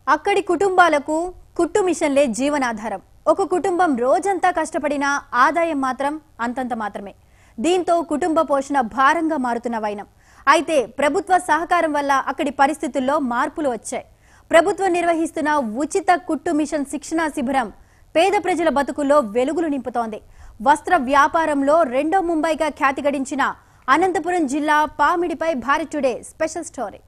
అక్కడి కుటుంబాలకు కుట్టు మిషన్లే జీవనాధారం ఒక కుటుంబం రోజంతా కష్టపడినా ఆదాయం మాత్రం అంతంత మాత్రమే దీంతో కుటుంబ పోషణ భారంగా మారుతున్న వైనం అయితే ప్రభుత్వ సహకారం వల్ల అక్కడి పరిస్థితుల్లో మార్పులు వచ్చాయి ప్రభుత్వం నిర్వహిస్తున్న ఉచిత కుట్టు మిషన్ శిక్షణా శిబిరం పేద ప్రజల బతుకుల్లో వెలుగులు నింపుతోంది వస్త్ర వ్యాపారంలో రెండో ముంబైగా ఖ్యాతి గడించిన అనంతపురం జిల్లా పామిడిపై Bharat today special story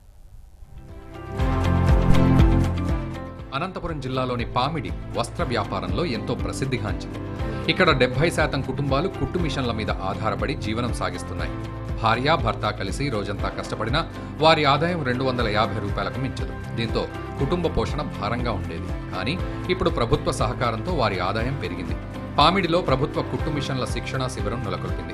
Anantapuram జిల్లాలోని పామిడి వస్త్ర వ్యాపారంలో ఎంతో ప్రసిద్ధిగాంచింది ఇక్కడ డెబ్బై శాతం కుటుంబాలు కుట్టు మిషన్ల మీద ఆధారపడి జీవనం సాగిస్తున్నాయి భార్య భర్త కలిసి రోజంతా కష్టపడినా వారి ఆదాయం రెండు వందల యాభై రూపాయలకు మించదు దీంతో కుటుంబ పోషణ భారంగా ఉండేది కానీ ఇప్పుడు ప్రభుత్వ సహకారంతో వారి ఆదాయం పెరిగింది పామిడిలో ప్రభుత్వ కుట్టు మిషన్ల శిక్షణా శిబిరం నెలకొల్పింది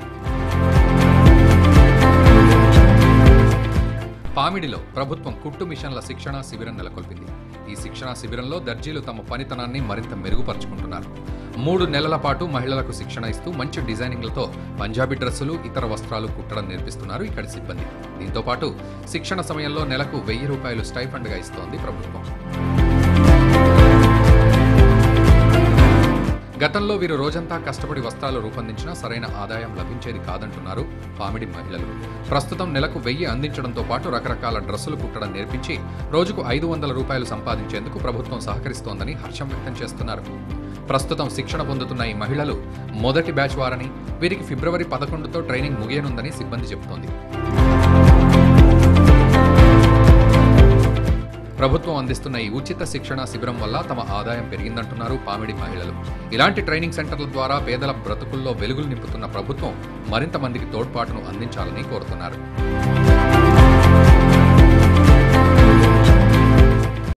పామిడిలో ప్రభుత్వం కుట్టు మిషన్ల శిక్షణా శిబిరం నెలకొల్పింది ఈ శిక్షణా శిబిరంలో దర్జీలు తమ పనితనాన్ని మరింత మెరుగుపరుచుకుంటున్నారు మూడు నెలల పాటు మహిళలకు శిక్షణ ఇస్తూ మంచి డిజైనింగ్లతో పంజాబీ డ్రెస్సులు ఇతర వస్త్రాలు కుట్టడం నేర్పిస్తున్నారు ఇక్కడి సిబ్బంది దీంతో పాటు శిక్షణ సమయంలో నెలకు వెయ్యి రూపాయలు స్టైఫండ్గా ఇస్తోంది ప్రభుత్వం గతంలో వీరు రోజంతా కష్టపడి వస్త్రాలు రూపొందించినా సరైన ఆదాయం లభించేది కాదంటున్నారు పామిడి మహిళలు ప్రస్తుతం నెలకు వెయ్యి అందించడంతో పాటు రకరకాల డ్రెస్సులు కుట్టడం నేర్పించి రోజుకు ఐదు వందల రూపాయలు సంపాదించేందుకు ప్రభుత్వం సహకరిస్తోందని హర్షం వ్యక్తం చేస్తున్నారు ప్రస్తుతం శిక్షణ పొందుతున్న ఈ మహిళలు మొదటి బ్యాచ్ వారని వీరికి ఫిబ్రవరి పదకొండుతో ట్రైనింగ్ ముగియనుందని సిబ్బంది చెబుతోంది ప్రభుత్వం అందిస్తున్న ఈ ఉచిత శిక్షణ శిబిరం వల్ల తమ ఆదాయం పెరిగిందంటున్నారు పామిడి మహిళలు ఇలాంటి ట్రైనింగ్ సెంటర్ల ద్వారా పేదల బ్రతుకుల్లో వెలుగులు నింపుతున్న ప్రభుత్వం మరింత మందికి తోడ్పాటును అందించాలని కోరుతున్నారు